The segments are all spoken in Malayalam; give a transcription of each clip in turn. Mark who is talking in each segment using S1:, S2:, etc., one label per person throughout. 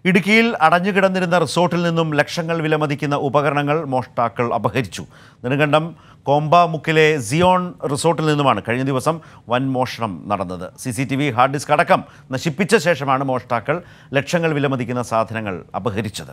S1: ഇടുക്കിയിൽ അടഞ്ഞുകിടന്നിരുന്ന റിസോർട്ടിൽ നിന്നും ലക്ഷങ്ങൾ വിലമതിക്കുന്ന ഉപകരണങ്ങൾ മോഷ്ടാക്കൾ അപഹരിച്ചു നെടുങ്കണ്ടം കോമ്പാമുക്കിലെ സിയോൺ റിസോർട്ടിൽ നിന്നുമാണ് കഴിഞ്ഞ ദിവസം വൻ മോഷണം നടന്നത് C C T V hard disk അടക്കം നശിപ്പിച്ച ശേഷമാണ് മോഷ്ടാക്കൾ ലക്ഷങ്ങൾ വിലമതിക്കുന്ന സാധനങ്ങൾ അപഹരിച്ചത്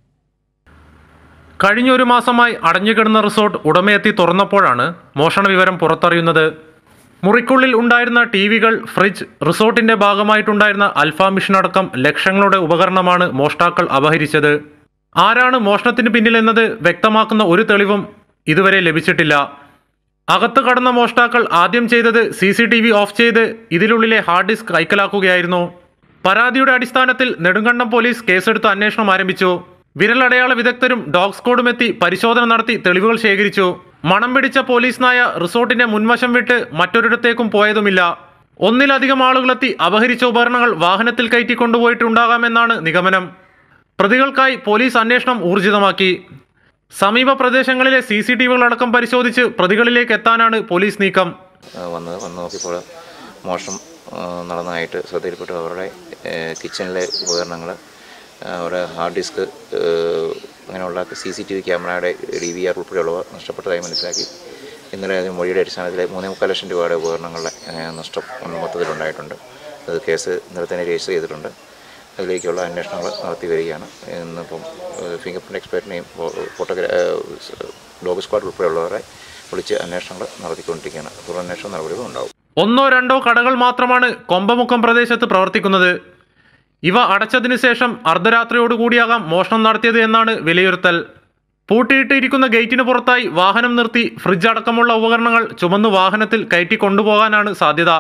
S2: കഴിഞ്ഞ ഒരു മാസമായി അടഞ്ഞുകിടന്ന റിസോർട്ട് ഉടമയെത്തി തുറന്നപ്പോഴാണ് മോഷണ വിവരം പുറത്തറിയുന്നത് മുറിക്കുള്ളിൽ ഉണ്ടായിരുന്ന ടി വികൾ ഫ്രിഡ്ജ് റിസോർട്ടിന്റെ ഭാഗമായിട്ടുണ്ടായിരുന്ന അൽഫാ മിഷൻ അടക്കം ലക്ഷങ്ങളുടെ ഉപകരണമാണ് മോഷ്ടാക്കൾ അപഹരിച്ചത് ആരാണ് മോഷണത്തിന് പിന്നിലെന്നത് വ്യക്തമാക്കുന്ന ഒരു തെളിവും ഇതുവരെ ലഭിച്ചിട്ടില്ല അകത്ത് കടന്ന മോഷ്ടാക്കൾ ആദ്യം ചെയ്തത് C C T V off ചെയ്ത് ഇതിനുള്ളിലെ ഹാർഡ് ഡിസ്ക് കൈക്കലാക്കുകയായിരുന്നു പരാതിയുടെ അടിസ്ഥാനത്തിൽ നെടുങ്കണ്ടം പോലീസ് കേസെടുത്ത് അന്വേഷണം ആരംഭിച്ചു വിരലടയാള വിദഗ്ധരും ഡോഗ് സ്ക്വാഡും എത്തി പരിശോധന നടത്തി തെളിവുകൾ ശേഖരിച്ചു മണം പിടിച്ച പോലീസ് നായ റിസോർട്ടിന്റെ മുൻവശം വിട്ട് മറ്റൊരിടത്തേക്കും പോയതുമില്ല ഒന്നിലധികം ആളുകളെത്തി അപഹരിച്ച ഉപകരണങ്ങൾ വാഹനത്തിൽ കയറ്റി കൊണ്ടുപോയിട്ടുണ്ടാകാമെന്നാണ് നിഗമനം പ്രതികൾക്കായി പോലീസ് അന്വേഷണം ഊർജിതമാക്കി സമീപ പ്രദേശങ്ങളിലെ സി സി ടി വികളടക്കം പരിശോധിച്ച് പ്രതികളിലേക്ക് എത്താനാണ് പോലീസ് നീക്കം
S3: ആ, വന്ന് വന്ന് നോക്കിയപ്പോൾ മോഷണം ആ, നടന്നതായിട്ട് ശ്രദ്ധയിൽപ്പെട്ടു അവരുടെ ഏ, കിച്ചണിലെ ഉപകരണങ്ങൾ അവരുടെ ഹാർഡ് ഡിസ്ക് ഏ, അങ്ങനെയുള്ള സി സി ടി വി ക്യാമറയുടെ ഡി വി ആർ ഉൾപ്പെടെയുള്ളവ നഷ്ടപ്പെട്ടതായി മനസ്സിലാക്കി ഇന്നലെ അതിന് മൊഴിയുടെ അടിസ്ഥാനത്തിൽ മൂന്നേ മുക്കാൽ ലക്ഷം രൂപയുടെ ഉപകരണങ്ങളുടെ ഏ, നഷ്ടം മൊത്തത്തിലുണ്ടായിട്ടുണ്ട് അത് കേസ് ഇന്നലെ തന്നെ രജിസ്റ്റർ ചെയ്തിട്ടുണ്ട് അതിലേക്കുള്ള അന്വേഷണങ്ങൾ നടത്തി വരികയാണ് ഇന്നിപ്പം ഫിംഗർ പ്രിൻറ്റ് എക്സ്പെർട്ടിനെയും ഫോട്ടോഗ്രാ ഡോഗ് സ്ക്വാഡ് ഉൾപ്പെടെയുള്ളവരെ വിളിച്ച് അന്വേഷണങ്ങൾ നടത്തിക്കൊണ്ടിരിക്കുകയാണ് തുടരന്വേഷണ നടപടികൾ ഉണ്ടാവും
S2: ഒന്നോ രണ്ടോ കടകൾ മാത്രമാണ് കൊമ്പമുക്കം പ്രദേശത്ത് പ്രവർത്തിക്കുന്നത് ഇവ അടച്ചതിനു ശേഷം അർദ്ധരാത്രിയോടുകൂടിയാകാം മോഷണം നടത്തിയത് എന്നാണ് വിലയിരുത്തൽ പൂട്ടിയിട്ടിരിക്കുന്ന ഗേറ്റിന് പുറത്തായി വാഹനം നിർത്തി ഫ്രിഡ്ജ് അടക്കമുള്ള ഉപകരണങ്ങൾ ചുമന്ന് വാഹനത്തിൽ കയറ്റി കൊണ്ടുപോകാനാണ് സാധ്യത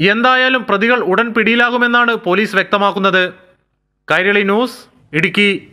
S2: എന്തായാലും പ്രതികൾ ഉടൻ പിടിയിലാകുമെന്നാണ് പോലീസ് വ്യക്തമാക്കുന്നത് കൈരളി ന്യൂസ് ഇടുക്കി